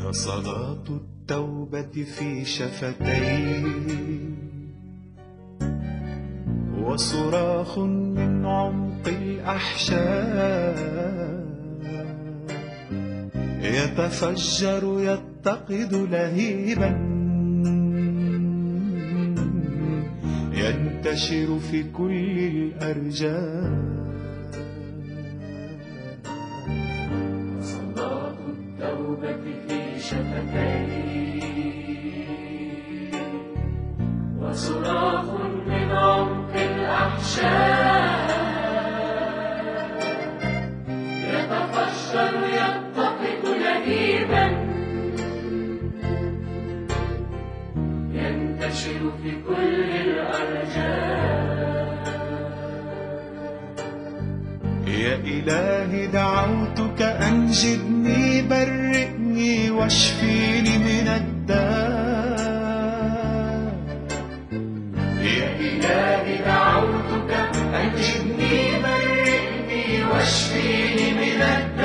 صلاة التوبة في شفتي وصراخ من عمق الأحشاء يتفجر يتقد لهيبا ينتشر في كل الأرجاء صلاة التوبة في شفتي وصراخ من عمق الأحشاء يتفجر يتقد لهيبا ينتشر في كل الأرجاء يا إلهي دعوتك أنجدني برئني واشفيني من الداء يا إلهي دعوتك أنجدني برئني واشفيني من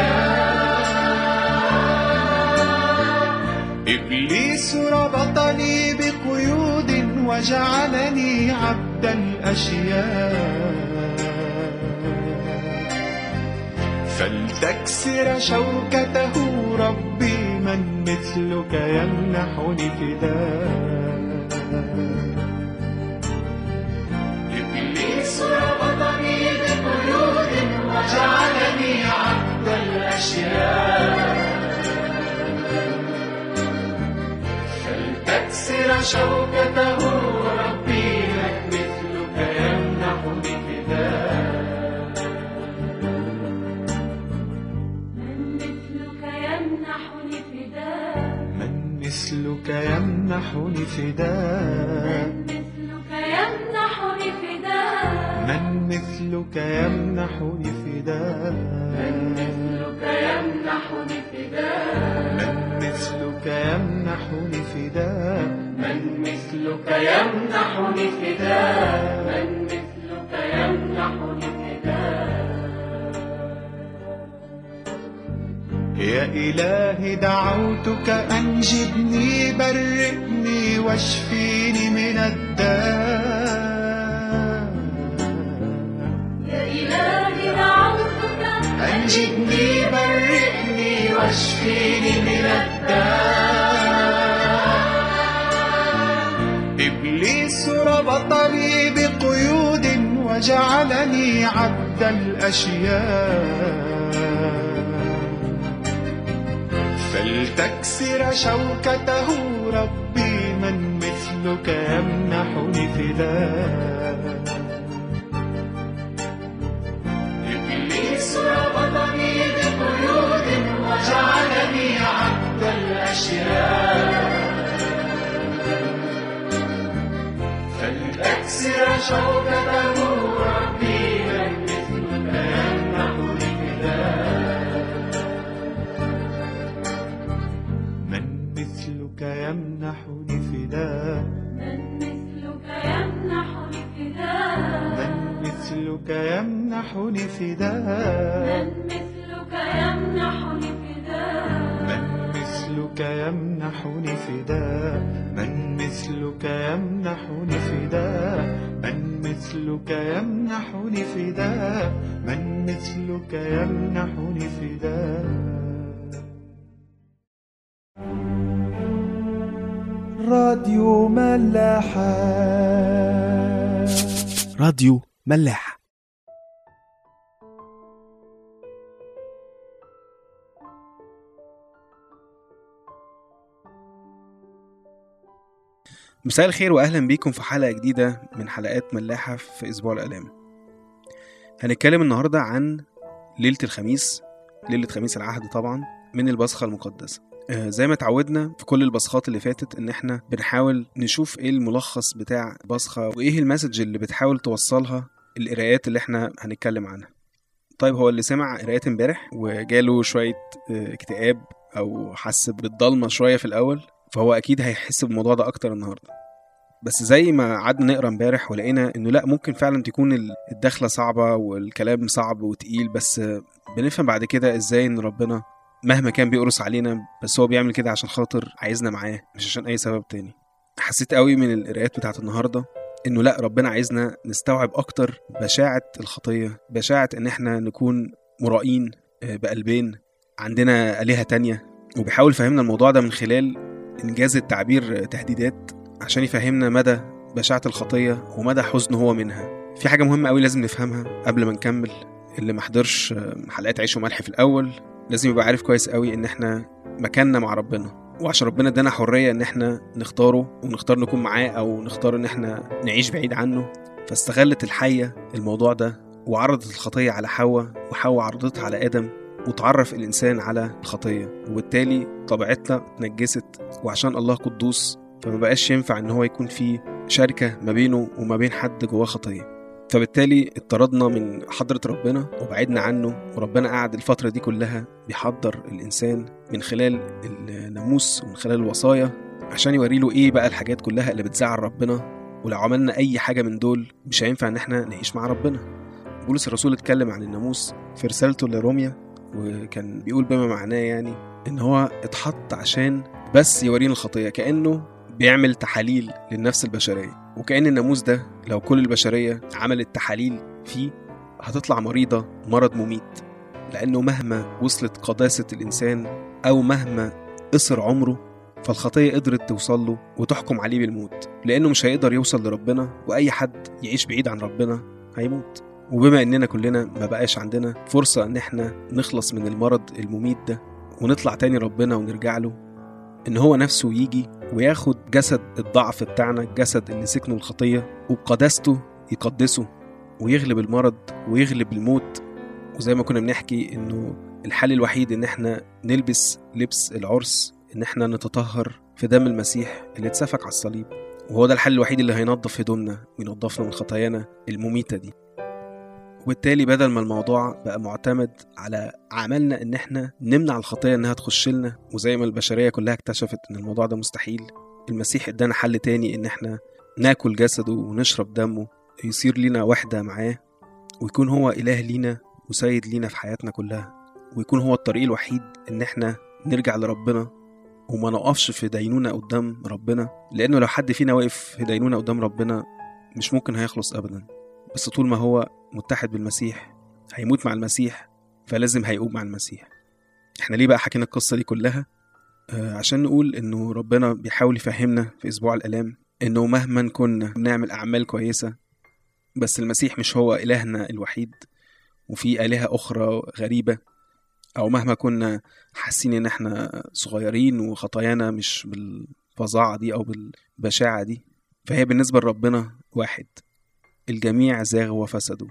الداء إبليس ربطني بقيود وجعلني عبد الأشياء فلتكسر شوكته ربي من مثلك يمنحني فداء إبليس ربطني بقيود وجعلني عبد الأشياء فلتكسر شوكته ربي من مثلك يمنحني فداء من مثلك يمنحني فداء من مثلك يمنحني فداء من مثلك يمنحني فداء من مثلك يمنحني فداء من مثلك يمنحني فداء من مثلك يمنحني فداء من مثلك يمنحني فداء من مثلك يمنحني فداء يا إلهي دعوتك أنجدني برئني واشفيني من الداء يا إلهي دعوتك أنجدني برئني واشفيني من الداء إبليس ربطني بقيود وجعلني عبد الأشياء فلتكسر شوكته ربي من مثلك يمنحني فداء إبليس ربطني بقيود وجعلني عبد الأشياء فلتكسر شوكته ربي من مثلك يمنحني فداء من مثلك يمنحني فداء من مثلك يمنحني فداء من مثلك يمنحني فداء من مثلك يمنحني فداء من مثلك يمنحني فداء من مثلك يمنحني فداء راديو ملاحة راديو ملاح مساء الخير واهلا بيكم في حلقه جديده من حلقات ملاحه في اسبوع الالام هنتكلم النهارده عن ليله الخميس ليله خميس العهد طبعا من البصخه المقدسه آه، زي ما اتعودنا في كل البصخات اللي فاتت ان احنا بنحاول نشوف ايه الملخص بتاع بصخه وايه المسج اللي بتحاول توصلها القرايات اللي احنا هنتكلم عنها طيب هو اللي سمع قرايات امبارح وجاله شويه آه، اكتئاب او حس بالضلمه شويه في الاول فهو اكيد هيحس بالموضوع ده اكتر النهارده بس زي ما قعدنا نقرا امبارح ولقينا انه لا ممكن فعلا تكون ال- الدخله صعبه والكلام صعب وتقيل بس بنفهم بعد كده ازاي ان ربنا مهما كان بيقرص علينا بس هو بيعمل كده عشان خاطر عايزنا معاه مش عشان اي سبب تاني حسيت قوي من القراءات بتاعت النهارده انه لا ربنا عايزنا نستوعب اكتر بشاعه الخطيه بشاعه ان احنا نكون مرائين آه، بقلبين عندنا الهه تانية وبيحاول يفهمنا الموضوع ده من خلال انجاز التعبير آه، تهديدات عشان يفهمنا مدى بشاعه الخطيه ومدى حزنه هو منها في حاجه مهمه قوي لازم نفهمها قبل ما نكمل اللي ما حضرش آه، حلقات عيش وملح في الاول لازم يبقى عارف كويس قوي ان احنا مكاننا مع ربنا وعشان ربنا ادانا حريه ان احنا نختاره ونختار نكون معاه او نختار ان احنا نعيش بعيد عنه فاستغلت الحيه الموضوع ده وعرضت الخطيه على حواء وحواء عرضتها على ادم وتعرف الانسان على الخطيه وبالتالي طبيعتنا اتنجست وعشان الله قدوس فما بقاش ينفع ان هو يكون في شركه ما بينه وما بين حد جواه خطيه فبالتالي اتطردنا من حضرة ربنا وبعدنا عنه وربنا قعد الفترة دي كلها بيحضر الإنسان من خلال الناموس ومن خلال الوصايا عشان يوري له إيه بقى الحاجات كلها اللي بتزعل ربنا ولو عملنا أي حاجة من دول مش هينفع إن إحنا نعيش مع ربنا بولس الرسول اتكلم عن الناموس في رسالته لروميا وكان بيقول بما معناه يعني إن هو اتحط عشان بس يورينا الخطية كأنه بيعمل تحاليل للنفس البشرية وكأن الناموس ده لو كل البشرية عملت تحاليل فيه هتطلع مريضة مرض مميت لأنه مهما وصلت قداسة الإنسان أو مهما قصر عمره فالخطية قدرت توصل له وتحكم عليه بالموت لأنه مش هيقدر يوصل لربنا وأي حد يعيش بعيد عن ربنا هيموت وبما إننا كلنا ما بقاش عندنا فرصة إن إحنا نخلص من المرض المميت ده ونطلع تاني ربنا ونرجع له إن هو نفسه يجي وياخد جسد الضعف بتاعنا الجسد اللي سكنه الخطية وبقداسته يقدسه ويغلب المرض ويغلب الموت وزي ما كنا بنحكي انه الحل الوحيد ان احنا نلبس لبس العرس ان احنا نتطهر في دم المسيح اللي اتسفك على الصليب وهو ده الحل الوحيد اللي هينظف هدومنا وينظفنا من خطايانا المميتة دي وبالتالي بدل ما الموضوع بقى معتمد على عملنا ان احنا نمنع الخطية انها تخش لنا وزي ما البشرية كلها اكتشفت ان الموضوع ده مستحيل المسيح ادانا حل تاني ان احنا ناكل جسده ونشرب دمه يصير لينا وحدة معاه ويكون هو إله لينا وسيد لينا في حياتنا كلها ويكون هو الطريق الوحيد ان احنا نرجع لربنا وما نقفش في دينونة قدام ربنا لأنه لو حد فينا واقف في دينونة قدام ربنا مش ممكن هيخلص أبدا بس طول ما هو متحد بالمسيح هيموت مع المسيح فلازم هيقوم مع المسيح احنا ليه بقى حكينا القصة دي كلها آه عشان نقول انه ربنا بيحاول يفهمنا في اسبوع الالام انه مهما كنا بنعمل اعمال كويسة بس المسيح مش هو الهنا الوحيد وفي آلهة أخرى غريبة أو مهما كنا حاسين إن إحنا صغيرين وخطايانا مش بالفظاعة دي أو بالبشاعة دي فهي بالنسبة لربنا واحد الجميع زاغوا وفسدوا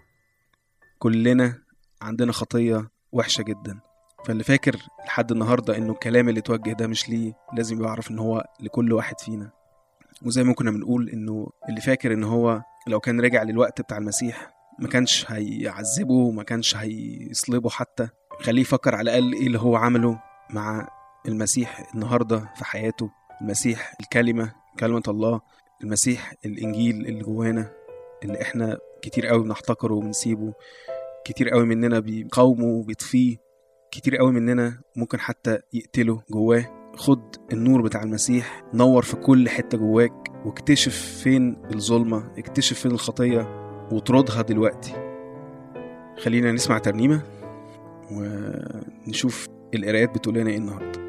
كلنا عندنا خطية وحشة جدا فاللي فاكر لحد النهاردة إنه الكلام اللي اتوجه ده مش ليه لازم يعرف إن هو لكل واحد فينا وزي ما كنا بنقول إنه اللي فاكر إن هو لو كان رجع للوقت بتاع المسيحما كانش هيعذبه وما كانش هيصلبه حتى خليه يفكر على الأقل إيه اللي هو عمله مع المسيح النهاردة في حياته المسيح الكلمة كلمة الله المسيح الإنجيل اللي جوانا اللي إحنا كتير قوي بنحتقره وبنسيبه كتير قوي مننا بيقاومه وبيطفيه كتير قوي مننا ممكن حتى يقتله جواه خد النور بتاع المسيح نور في كل حتة جواك واكتشف فين الظلمة اكتشف فين الخطية وطردها دلوقتي خلينا نسمع ترنيمة ونشوف القرايات بتقول لنا ايه النهارده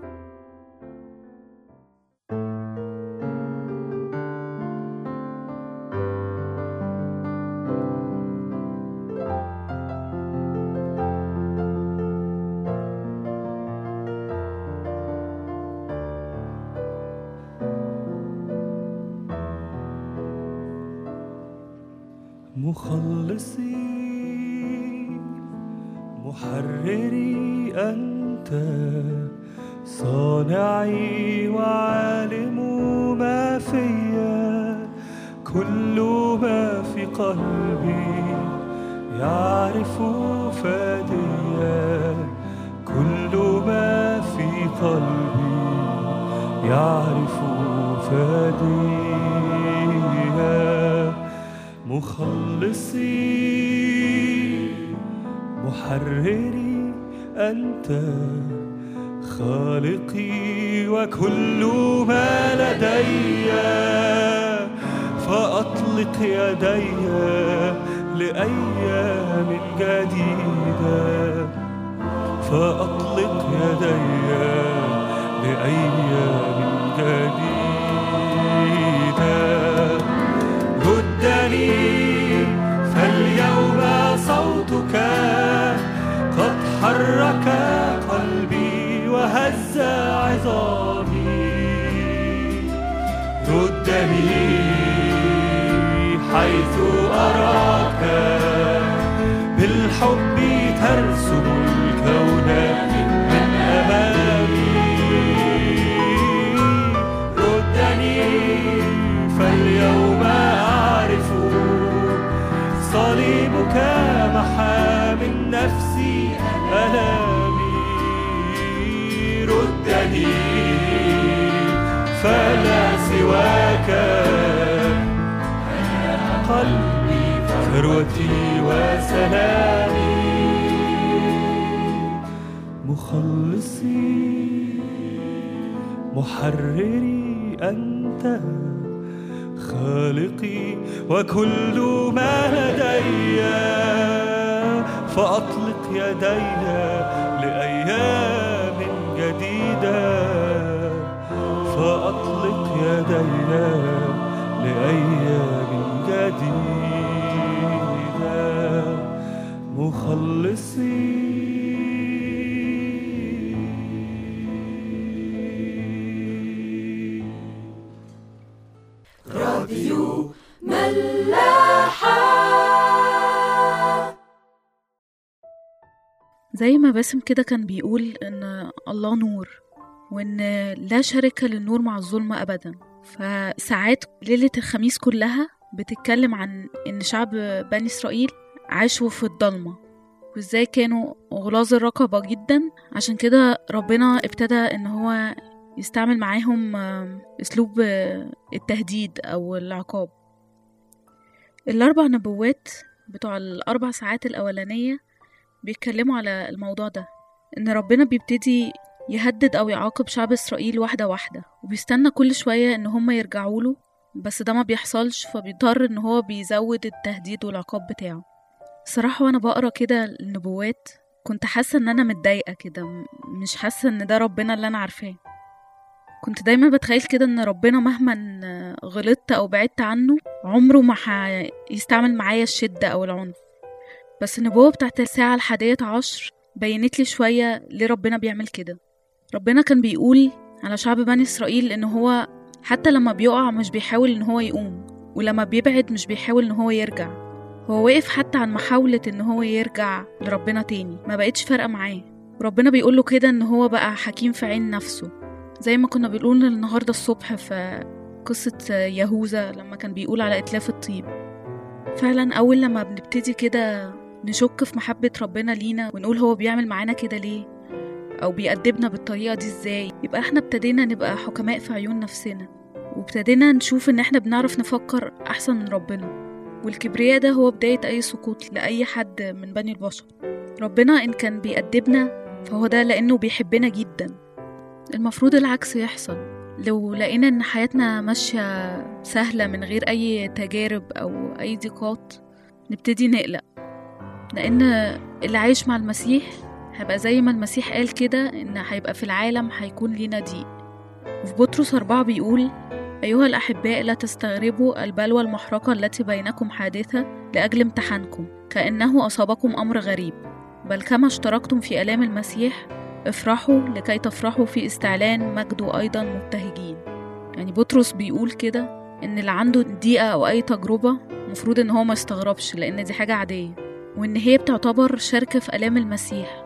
مخلصي محرري أنت صانعي وعالم ما فيا كل ما في قلبي يعرف فاديا كل ما في قلبي يعرف فاديا مخلصي محرري أنت خالقي وكل ما لدي فأطلق يدي لأيام جديدة فأطلق يدي لأيام جديدة ردني فاليوم صوتك قد حرك قلبي وهز عظامي ردني حيث أراك بالحب ترسم الكون من أمامي ردني فاليوم أعرف صليبك محى من نفسي ألامي ردني فلا سواك قلبي ثروتي وسلامي مخلصي محرري أنت خالقي وكل ما لدي فأطلق يدي لأيام جديدة فأطلق يدي لأيام جديدة مخلصي راديو ملاحة زي ما باسم كده كان بيقول ان الله نور وان لا شركة للنور مع الظلم ابدا فساعات ليلة الخميس كلها بتتكلم عن ان شعب بني اسرائيل عاشوا في الضلمة وازاي كانوا غلاظ الرقبة جدا عشان كده ربنا ابتدى ان هو يستعمل معاهم آم، اسلوب آه، التهديد او العقاب الاربع نبوات بتوع الاربع ساعات الاولانية بيتكلموا على الموضوع ده ان ربنا بيبتدي يهدد او يعاقب شعب اسرائيل واحده واحده وبيستنى كل شويه ان هم يرجعوا له بس ده ما بيحصلش فبيضطر ان هو بيزود التهديد والعقاب بتاعه صراحه وانا بقرا كده النبوات كنت حاسه ان انا متضايقه كده م- مش حاسه ان ده ربنا اللي انا عارفاه كنت دايما بتخيل كده ان ربنا مهما غلطت او بعدت عنه عمره ما هيستعمل معايا الشده او العنف بس النبوة بتاعت الساعة الحادية عشر بينت لي شوية ليه ربنا بيعمل كده ربنا كان بيقول على شعب بني إسرائيل إن هو حتى لما بيقع مش بيحاول إن هو يقوم ولما بيبعد مش بيحاول إن هو يرجع هو واقف حتى عن محاولة إن هو يرجع لربنا تاني ما بقتش فارقة معاه وربنا بيقوله كده إن هو بقى حكيم في عين نفسه زي ما كنا بنقول النهاردة الصبح في قصة يهوذا لما كان بيقول على إتلاف الطيب فعلا أول لما بنبتدي كده نشك في محبة ربنا لينا ونقول هو بيعمل معانا كده ليه أو بيأدبنا بالطريقة دي ازاي يبقى احنا ابتدينا نبقى حكماء في عيون نفسنا وابتدينا نشوف ان احنا بنعرف نفكر أحسن من ربنا والكبرياء ده هو بداية أي سقوط لأي حد من بني البشر ربنا إن كان بيأدبنا فهو ده لأنه بيحبنا جدا المفروض العكس يحصل لو لقينا إن حياتنا ماشية سهلة من غير أي تجارب أو أي ضيقات نبتدي نقلق لأن اللي عايش مع المسيح هيبقى زي ما المسيح قال كده إن هيبقى في العالم هيكون لينا ضيق وفي بطرس أربعة بيقول أيها الأحباء لا تستغربوا البلوى المحرقة التي بينكم حادثة لأجل امتحانكم كأنه أصابكم أمر غريب بل كما اشتركتم في آلام المسيح افرحوا لكي تفرحوا في استعلان مجده أيضا مبتهجين يعني بطرس بيقول كده إن اللي عنده ضيقة أو أي تجربة مفروض إن هو ما يستغربش لأن دي حاجة عادية وإن هي بتعتبر شركة في آلام المسيح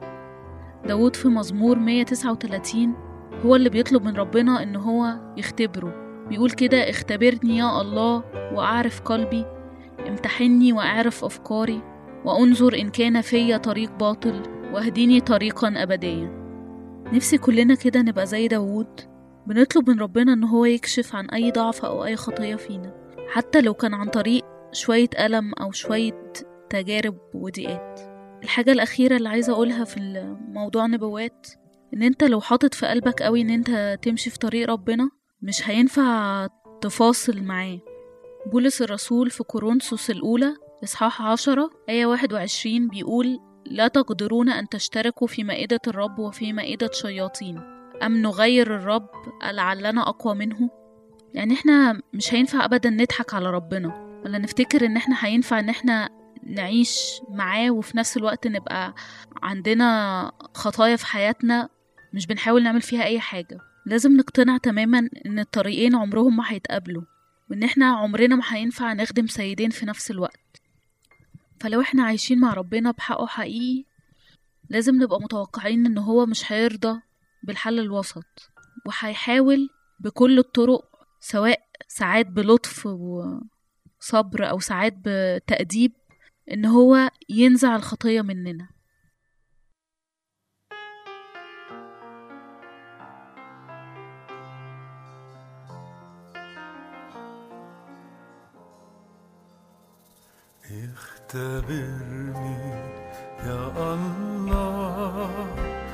داود في مزمور 139 هو اللي بيطلب من ربنا إن هو يختبره بيقول كده اختبرني يا الله وأعرف قلبي امتحني وأعرف أفكاري وأنظر إن كان فيا طريق باطل واهديني طريقا أبديا نفسي كلنا كده نبقى زي داود بنطلب من ربنا إن هو يكشف عن أي ضعف أو أي خطية فينا حتى لو كان عن طريق شوية ألم أو شوية تجارب وضيقات الحاجة الأخيرة اللي عايزة أقولها في موضوع نبوات ان انت لو حاطط في قلبك قوي ان انت تمشي في طريق ربنا مش هينفع تفاصل معاه بولس الرسول في كورنثوس الأولى إصحاح عشرة آية واحد وعشرين بيقول لا تقدرون أن تشتركوا في مائدة الرب وفي مائدة شياطين أم نغير الرب لعلنا أقوى منه يعني احنا مش هينفع أبدا نضحك على ربنا ولا نفتكر ان احنا هينفع ان احنا نعيش معاه وفي نفس الوقت نبقى عندنا خطايا في حياتنا مش بنحاول نعمل فيها أي حاجة لازم نقتنع تماما ان الطريقين عمرهم ما هيتقابلوا وان احنا عمرنا ما هينفع نخدم سيدين في نفس الوقت فلو احنا عايشين مع ربنا بحقه حقيقي لازم نبقى متوقعين ان هو مش هيرضى بالحل الوسط وهيحاول بكل الطرق سواء ساعات بلطف وصبر او ساعات بتأديب ان هو ينزع الخطية مننا اختبرني يا الله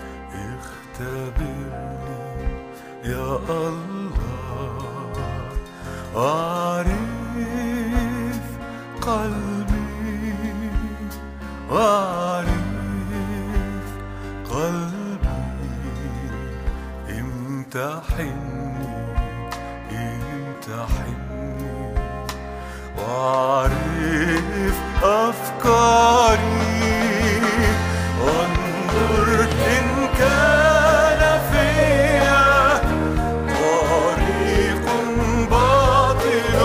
اختبرني يا الله واعرف قلبي واعرف قلبي امتحني امتحني واعرف افكاري وانظر ان كان فيا طريق باطل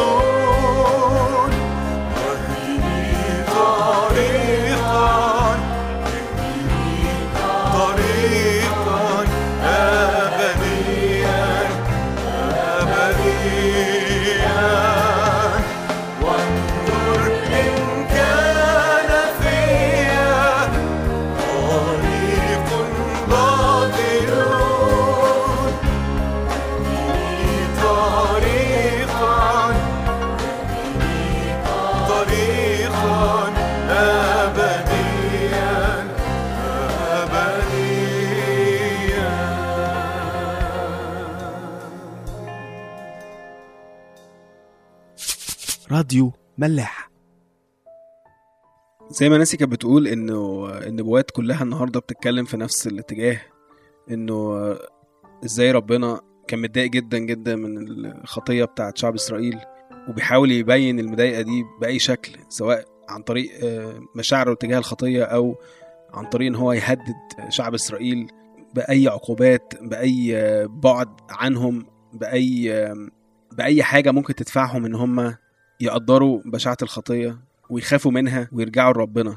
واهدني طريقا اهدني طريقا ابديا ابديا وانظر إن كان فيا طريق باطل اهدني طريقا طريقا أبديا أبديا راديو ملاح زي ما ناسي كانت بتقول انه النبوات كلها النهارده بتتكلم في نفس الاتجاه انه ازاي ربنا كان متضايق جدا جدا من الخطيه بتاعت شعب اسرائيل وبيحاول يبين المضايقه دي باي شكل سواء عن طريق آه، مشاعره تجاه الخطيه او عن طريق ان هو يهدد شعب اسرائيل باي عقوبات باي آه، بعد عنهم باي آه، باي حاجه ممكن تدفعهم ان هم يقدروا بشاعه الخطيه ويخافوا منها ويرجعوا لربنا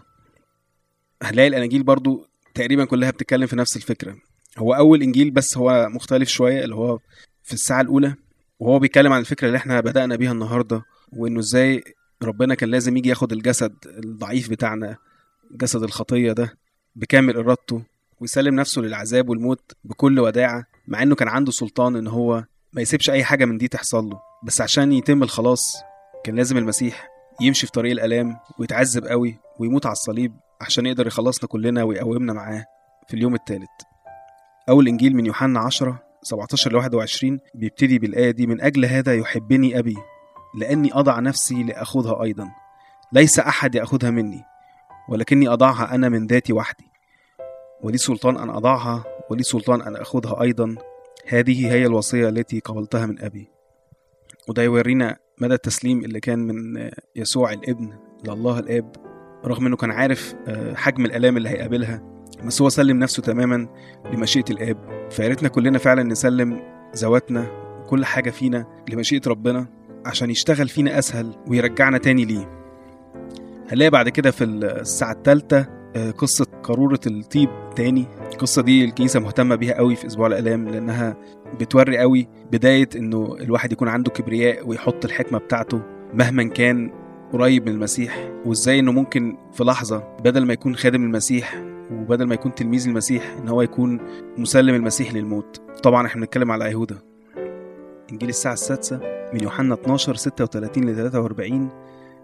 هنلاقي الاناجيل برضو تقريبا كلها بتتكلم في نفس الفكره هو اول انجيل بس هو مختلف شويه اللي هو في الساعه الاولى وهو بيتكلم عن الفكره اللي احنا بدانا بيها النهارده وانه ازاي ربنا كان لازم يجي ياخد الجسد الضعيف بتاعنا جسد الخطيه ده بكامل ارادته ويسلم نفسه للعذاب والموت بكل وداعه مع انه كان عنده سلطان ان هو ما يسيبش اي حاجه من دي تحصل له بس عشان يتم الخلاص كان لازم المسيح يمشي في طريق الالام ويتعذب قوي ويموت على الصليب عشان يقدر يخلصنا كلنا ويقومنا معاه في اليوم الثالث أول إنجيل من يوحنا 10 17 ل 21 بيبتدي بالآية دي من أجل هذا يحبني أبي لأني أضع نفسي لأخذها أيضا ليس أحد يأخذها مني ولكني أضعها أنا من ذاتي وحدي ولي سلطان أن أضعها ولي سلطان أن أخذها أيضا هذه هي الوصية التي قبلتها من أبي وده يورينا مدى التسليم اللي كان من يسوع الابن لله الآب رغم انه كان عارف آه، حجم الآلام اللي هيقابلها بس هو سلم نفسه تماما لمشيئة الآب فياريتنا كلنا فعلا نسلم ذواتنا وكل حاجة فينا لمشيئة ربنا عشان يشتغل فينا أسهل ويرجعنا تاني ليه هنلاقي بعد كده في الساعة الثالثة آه، قصة قارورة الطيب تاني القصة دي الكنيسة مهتمة بيها قوي في أسبوع الآلام لأنها بتوري قوي بداية إنه الواحد يكون عنده كبرياء ويحط الحكمة بتاعته مهما كان قريب من المسيح وإزاي إنه ممكن في لحظة بدل ما يكون خادم المسيح وبدل ما يكون تلميذ المسيح إن هو يكون مسلم المسيح للموت طبعا احنا بنتكلم على يهوذا إنجيل الساعة السادسة من يوحنا 12 36 ل 43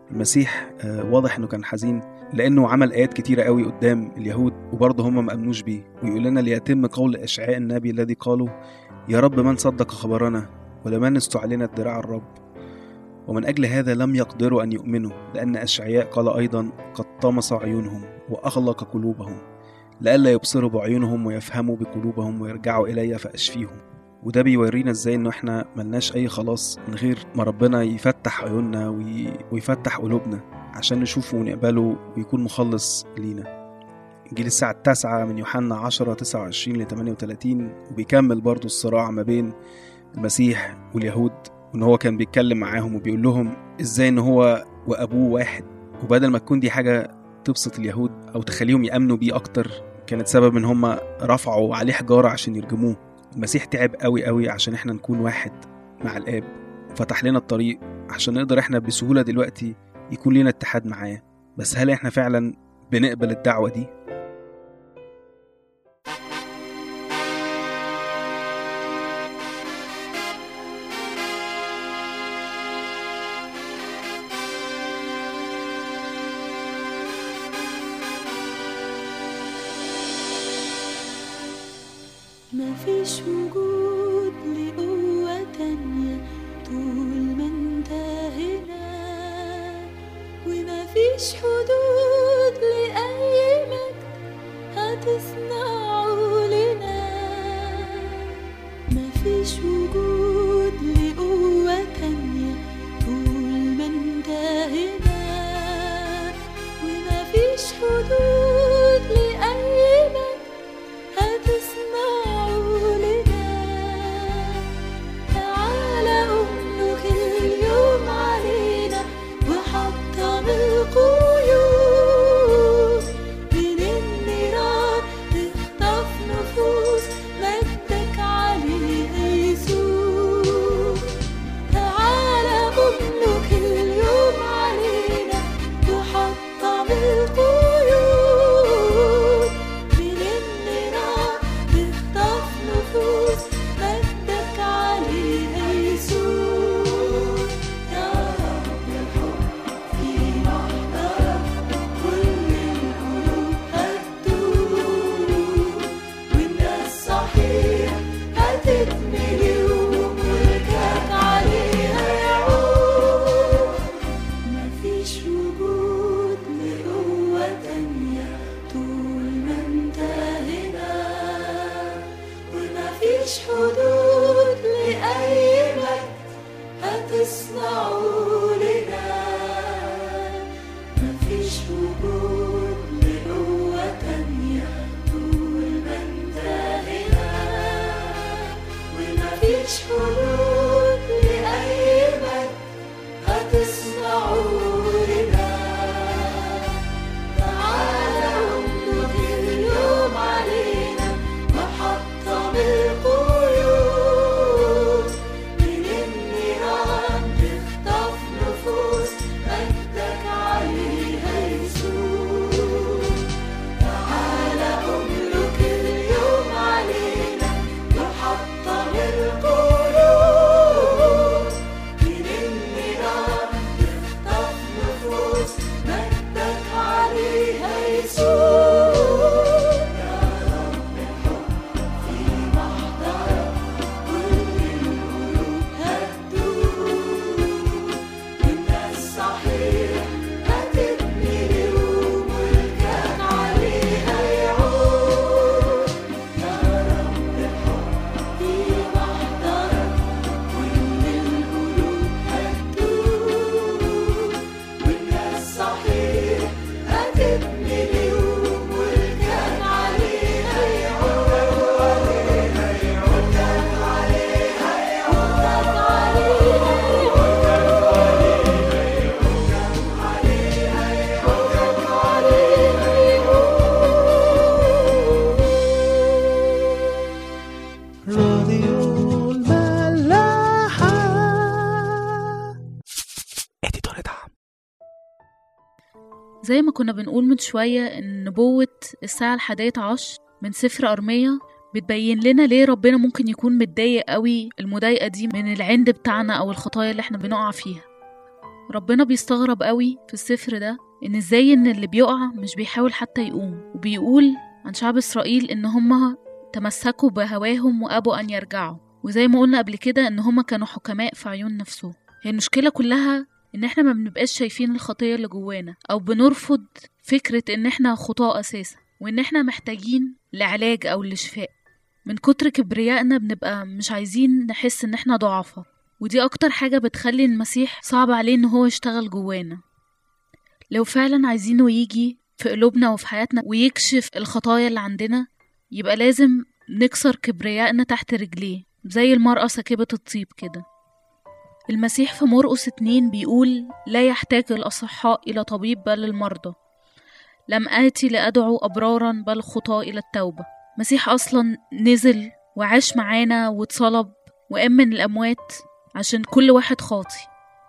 المسيح آه، واضح انه كان حزين لانه عمل ايات كتيره قوي قدام اليهود وبرضه هم ما امنوش بيه ويقول لنا ليتم قول اشعياء النبي الذي قالوا يا رب من صدق خبرنا ولمن استعلنت ذراع الرب ومن اجل هذا لم يقدروا ان يؤمنوا لان اشعياء قال ايضا قد طمس عيونهم واغلق قلوبهم لئلا يبصروا بعيونهم ويفهموا بقلوبهم ويرجعوا الي فاشفيهم وده بيورينا ازاي انه احنا ملناش اي خلاص من غير ما ربنا يفتح عيوننا وي... ويفتح قلوبنا عشان نشوفه ونقبله ويكون مخلص لينا انجيل الساعة التاسعة من يوحنا 10 29 ل 38 وبيكمل برضو الصراع ما بين المسيح واليهود وان هو كان بيتكلم معاهم وبيقول لهم ازاي ان هو وابوه واحد وبدل ما تكون دي حاجة تبسط اليهود او تخليهم يامنوا بيه اكتر كانت سبب ان هم رفعوا عليه حجارة عشان يرجموه المسيح تعب قوي قوي عشان احنا نكون واحد مع الاب فتح لنا الطريق عشان نقدر احنا بسهولة دلوقتي يكون لنا اتحاد معاه بس هل احنا فعلا بنقبل الدعوة دي؟ ما فيش وجود لقوة تانية طول ما انت هنا وما فيش حدود لأي مجد هتصنعه لنا ما فيش وجود لقوة تانية طول ما انت هنا وما فيش حدود لأي مجد هتصنعه لنا تعالى أملك اليوم علينا وحطم القيود من النيران تخطف نفوس مجدك عليها يسوع تعالى أملك اليوم علينا وحطم القيود من النيران تخطف نفوس مجدك عليها يسوع يا رب الحب في محضرك كل القلوب هتدوب والناس صحيح هتتملي وملكك عليها يعود مفيش وجود لقوة تانية طول ما انت هنا ومفيش حدود لأي مجد هتصنعه لنا مفيش وجود لقوة تانية طول ما انت هنا ومفيش حدود لأي مجد هتصنعه لنا تعالى املك اليوم علينا وحطم القيود من النيران تخطف نفوس مجدك عليها يسوع تعالى املك اليوم علينا وحطم القيود من النيران تخطف نفوس مجدك عليها يسوع يا رب الحب في محضرك كل القلوب هتدوب والناس صحيح هتتملي وملكك عليها يعود يا رب الحب في محضرك كل القلوب هتدوب والناس صحيح هتتملي وملكك عليها يعود ملكك عليها يعود راديو الملاحة اديتور دعم زي ما كنا بنقول من شوية إن نبوة الساعة الحادية عشر من سفر أرمية بتبين لنا ليه ربنا ممكن يكون متضايق قوي المضايقة دي من العند بتاعنا أو الخطايا اللي احنا بنقع فيها ربنا بيستغرب قوي في السفر ده ان ازاي ان اللي بيقع مش بيحاول حتى يقوم وبيقول عن شعب اسرائيل ان هما تمسكوا بهواهم وابوا ان يرجعوا وزي ما قلنا قبل كده ان هما كانوا حكماء في عيون نفسهم هي المشكله كلها ان احنا ما بنبقاش شايفين الخطيه اللي جوانا او بنرفض فكره ان احنا خطاة اساسا وان احنا محتاجين لعلاج او لشفاء من كتر كبريائنا بنبقى مش عايزين نحس ان احنا ضعفة ودي اكتر حاجة بتخلي المسيح صعب عليه ان هو يشتغل جوانا لو فعلا عايزينه يجي في قلوبنا وفي حياتنا ويكشف الخطايا اللي عندنا يبقى لازم نكسر كبريائنا تحت رجليه زي المرأة ساكبة الطيب كده المسيح في مرقس اتنين بيقول لا يحتاج الأصحاء إلى طبيب بل المرضى لم آتي لأدعو أبرارا بل خطاة إلى التوبة مسيح أصلا نزل وعاش معانا واتصلب وقام من الأموات عشان كل واحد خاطي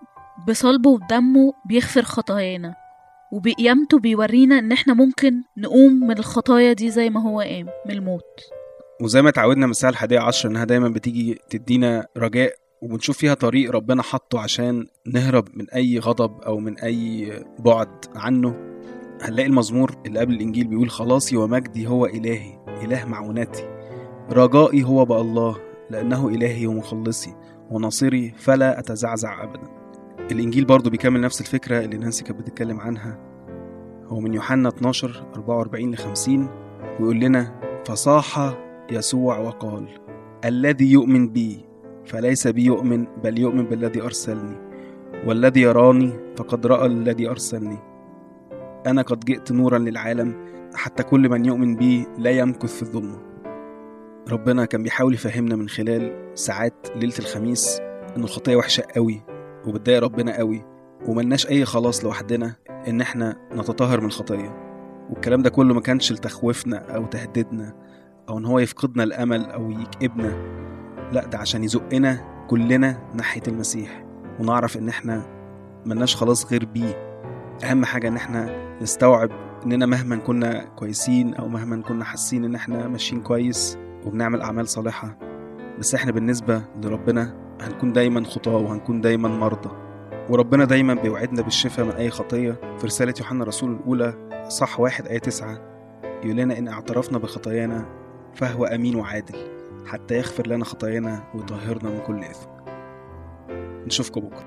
بصلبه ودمه بيغفر خطايانا وبقيامته بيورينا ان احنا ممكن نقوم من الخطايا دي زي ما هو قام من الموت وزي ما اتعودنا من الساعة الحادية عشر إنها دايما بتيجي تدينا رجاء وبنشوف فيها طريق ربنا حطه عشان نهرب من أي غضب أو من أي بعد عنه هنلاقي المزمور اللي قبل الإنجيل بيقول خلاصي ومجدي هو إلهي إله معونتي رجائي هو بالله لأنه إلهي ومخلصي وناصري فلا أتزعزع أبدا الإنجيل برضو بيكمل نفس الفكرة اللي نانسي كانت بتتكلم عنها هو من يوحنا 12 44 ل 50 ويقول لنا فصاح يسوع وقال الذي يؤمن بي فليس بي يؤمن بل يؤمن بالذي أرسلني والذي يراني فقد رأى الذي أرسلني أنا قد جئت نورا للعالم حتى كل من يؤمن بي لا يمكث في الظلمة ربنا كان بيحاول يفهمنا من خلال ساعات ليلة الخميس إن الخطية وحشة قوي وبتضايق ربنا قوي وملناش أي خلاص لوحدنا إن إحنا نتطهر من الخطية والكلام ده كله ما كانش لتخويفنا أو تهديدنا أو إن هو يفقدنا الأمل أو يكئبنا لا ده عشان يزقنا كلنا ناحية المسيح ونعرف إن إحنا ملناش خلاص غير بيه أهم حاجة إن إحنا نستوعب إننا مهما كنا كويسين أو مهما كنا حاسين إن إحنا ماشيين كويس وبنعمل أعمال صالحة بس إحنا بالنسبة لربنا هنكون دايما خطاة وهنكون دايما مرضى وربنا دايما بيوعدنا بالشفاء من أي خطية في رسالة يوحنا الرسول الأولى صح واحد آية تسعة يقول لنا إن اعترفنا بخطايانا فهو أمين وعادل حتى يغفر لنا خطايانا ويطهرنا من كل إثم نشوفكم بكرة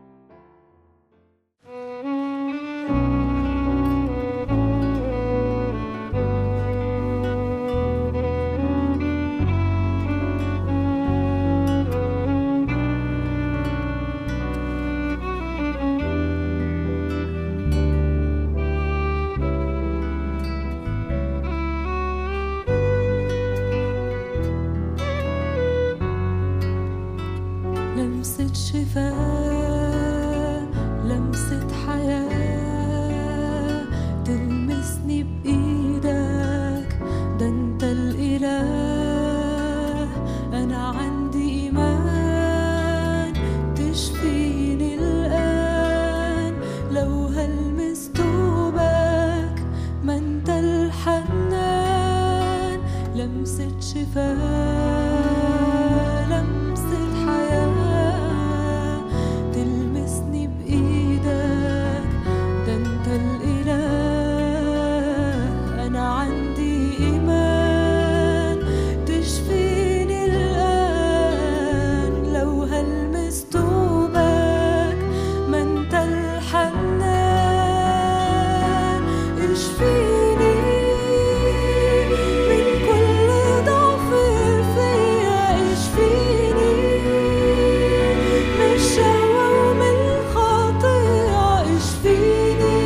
لمسة شفاء لمسة حياة تلمسني بإيدك ده أنت الإله أنا عندي إيمان تشفيني الآن لو هلمس توبك ما أنت الحنان لمسة شفاء لمسة حياة تلمسني بإيدك ده أنت الإله أنا عندي إيمان تشفيني الآن لو هلمس توبك ما أنت الحنان اشفيني من كل ضعف فيا اشفيني من الشهوة ومن الخطيئة اشفيني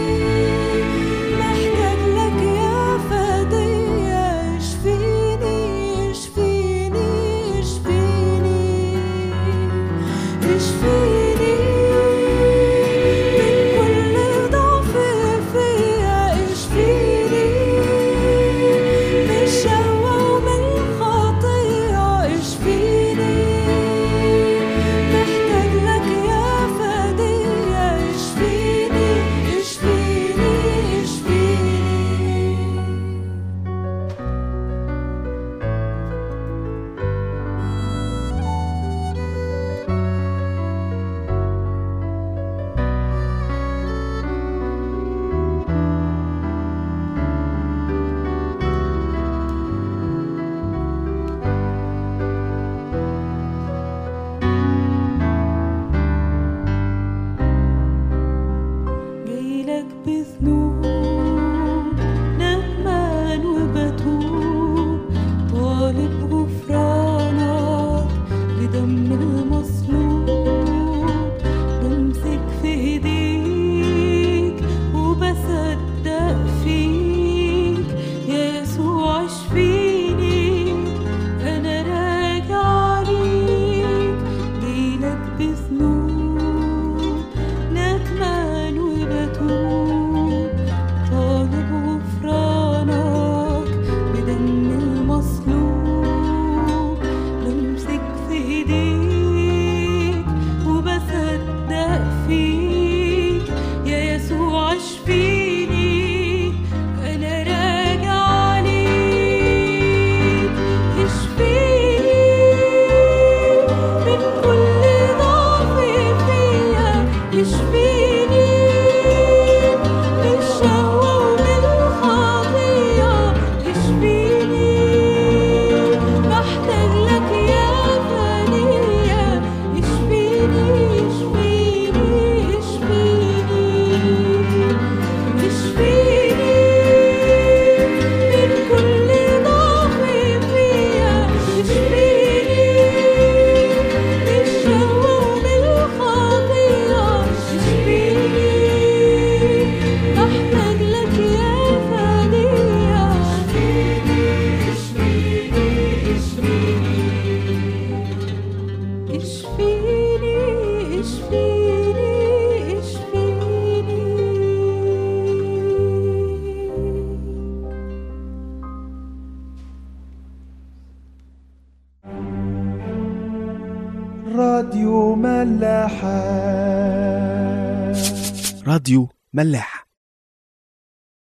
محتاج لك يا فدية اشفيني اشفيني اشفيني اشفيني من كل ضعف فيا اشفيني راديو ملاحة راديو ملاح